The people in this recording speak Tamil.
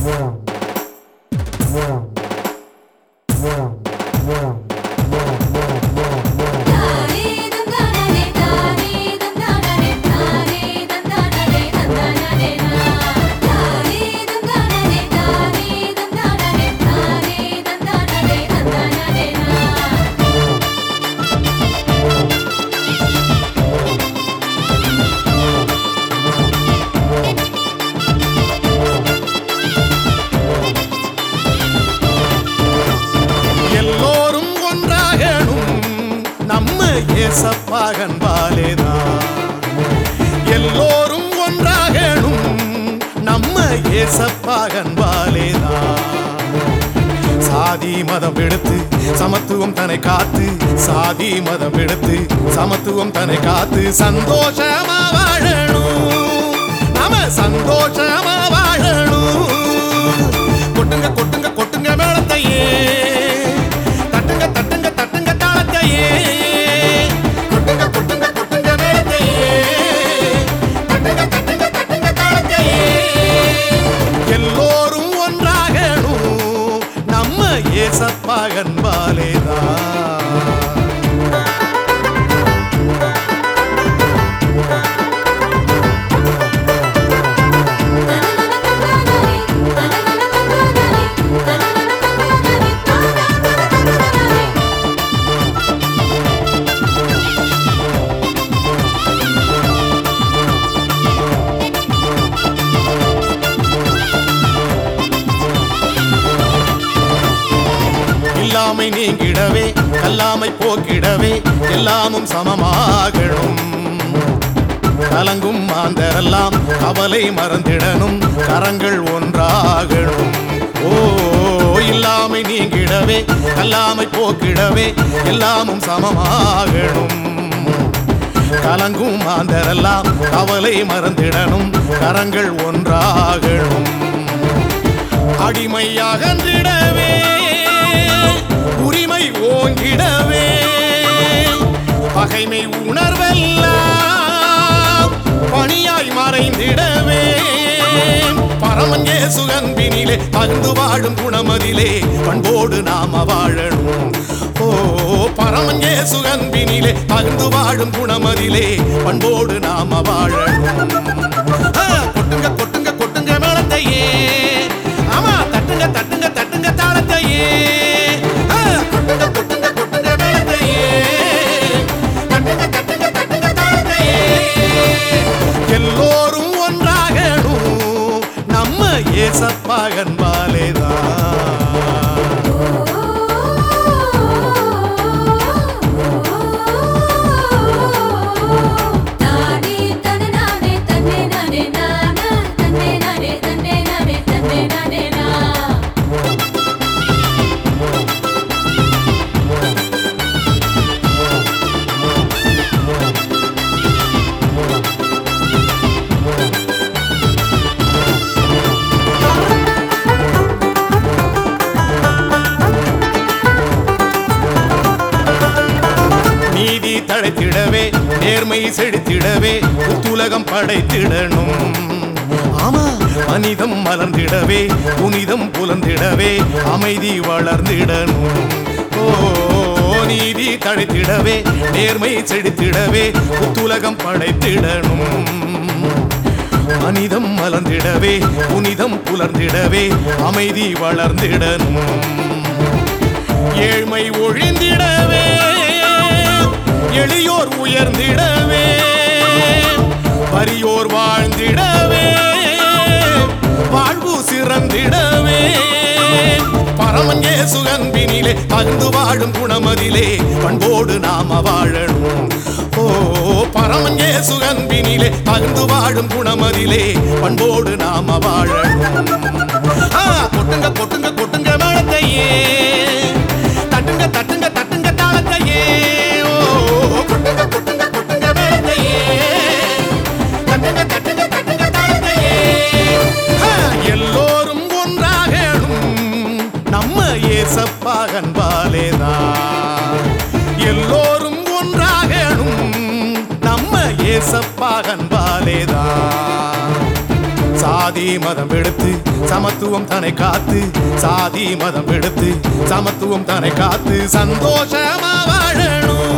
எல்லோரும் ஒன்றாகணும் நம்ம ஏசப்பாகன் பாலேதான் எல்லோரும் ஒன்றாகணும் நம்ம ஏசப்பாகன் பாலேதான் சாதி மதம் எடுத்து சமத்துவம் தன்னை காத்து சாதி மதம் எடுத்து சமத்துவம் தன்னை காத்து சந்தோஷமா வாழணும் நாம சந்தோஷமா வாழணும் கொட்டுங்க கொட்டுங்க கொட்டுங்க மேளத்தையே தட்டுங்க தட்டுங்க தட்டுங்க தாளத்தையே கொட்டுங்க கொட்டுங்க கொட்டுங்க மேளத்தையே தட்டுங்க தட்டுங்க தட்டுங்க தாளத்தையே எல்லோரும் ஒன்றாகணும் நம்ம ஏசப்பாகன் பாலேதான் இல்லாமை நீங்கிடவே கல்லாமை போக்கிடவே எல்லாமும் சமமாகணும் கலங்கும் மாந்தரெல்லாம் கவலை மறந்திடணும் கரங்கள் ஒன்றாகணும் ஓ இல்லாமை நீங்கிடவே கல்லாமை போக்கிடவே எல்லாமும் சமமாகணும் கலங்கும் மாந்தரெல்லாம் கவலை மறந்திடணும் கரங்கள் ஒன்றாகணும் அடிமையாகன்றிடவே உரிமை ஓங்கிடவே பகைமை உணர்வெல்லாம் பணியாய் மறைந்திடவே பரமன் சுகன்பினிலே பகிர்ந்து வாழும் குணமதிலே பண்போடு நாம வாழணும் ஓ பரமன் சுகன்பினிலே பகிர்ந்து வாழும் குணமதிலே பண்போடு நாம வாழணும் ஆ, கொட்டுங்க கொட்டுங்க கொட்டுங்க மேளத்தையே ஆமா தட்டுங்க தட்டுங்க தட்டுங்க தாளத்தையே ஆ, கொட்டுங்க கொட்டுங்க கொட்டுங்க மேளத்தையே தட்டுங்க தட்டுங்க தட்டுங்க தாளத்தையே எல்லோரும் ஒன்றாகணும் நம்ம ஏசப்பாகன் பாலேதான் நீதி தழைத்திடவே நேர்மை செழித்திடவே புத்துலகம் படைத்திடணும் ஆமா மனிதம் மலர்ந்திடவே புனிதம் புலந்திடவே அமைதி வளர்ந்திடணும் ஓ நீதி தழைத்திடவே நேர்மை செழித்திடவே புத்துலகம் படைத்திடணும் மனிதம் மலர்ந்திடவே புனிதம் புலர்ந்திடவே அமைதி வளர்ந்திடணும் ஏழ்மை ஒழிந்திடவே எளியோர் உயர்ந்திடவே வறியோர் வாழ்ந்திடவே வாழ்வு சிறந்திடவே பரமன் சுகன்பினிலே பகிர்ந்து வாழும் குணமதிலே பண்போடு நாம வாழணும் ஓ பரமன் சுகன்பினிலே பகிர்ந்து வாழும் குணமதிலே பண்போடு நாம வாழணும் ஆ, கொட்டுங்க கொட்டுங்க கொட்டுங்க மேளத்தையே தட்டுங்க தட்டுங்க தட்டுங்க தாளத்தையே ஓ கொட்டுங்க கொட்டுங்க கொட்டுங்க மேளத்தையே தட்டுங்க தட்டுங்க தட்டுங்க தாளத்தையே ஆ, எல்லோரும் ஒன்றாகணும் நம்ம ஏசப்பாகன் பாலேதான் எல்லோரும் ஒன்றாகணும் நம்ம ஏசப்பாகன் பாலேதான் சாதி மதம் எடுத்து சமத்துவம் தன்னை காத்து சாதி மதம் எடுத்து சமத்துவம் தன்னை காத்து சந்தோஷமா வாழணும்